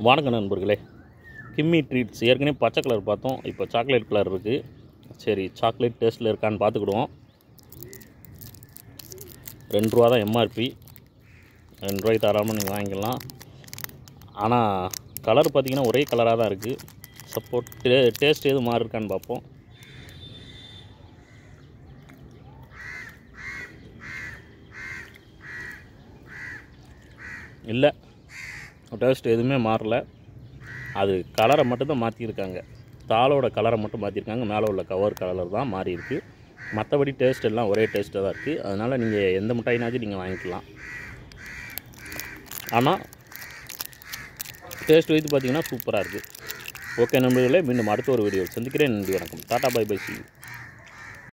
வணக்கம் நண்பர்களே gimme treats ஏற்கனவே பச்சை கலர் பார்த்தோம் இப்போ சாக்லேட் கலர் இருக்குது சரி சாக்லேட் டேஸ்ட்டில் இருக்கான்னு பார்த்துக்கிடுவோம் ரெண்டு ரூபா தான் எம்ஆர்பி ரெண்டு ரூபாய்க்கு தராமல் நீங்கள் வாங்கிக்கலாம் ஆனால் கலர் பார்த்தீங்கன்னா ஒரே கலராக தான் இருக்குது சப்போர்ட் டே டேஸ்ட் எதுவும் மாறி இருக்கான்னு பார்ப்போம் இல்லை டேஸ்ட் எதுவுமே மாறல அது கலரை மட்டும்தான் மாற்றிருக்காங்க தாளோட கலரை மட்டும் மாற்றிருக்காங்க மேலே உள்ள கவர் கலர் தான் மாறி இருக்கு மற்றபடி டேஸ்ட் எல்லாம் ஒரே டேஸ்ட்டாக தான் இருக்குது அதனால் நீங்கள் எந்த மிட்டாயினாச்சும் நீங்கள் வாங்கிக்கலாம் ஆனால் டேஸ்ட் வைத்து பார்த்தீங்கன்னா சூப்பராக இருக்குது ஓகே நண்பர்களே மீண்டும் அடுத்த ஒரு வீடியோ சந்திக்கிறேன் நன்றி வணக்கம் டாடா பை பை சி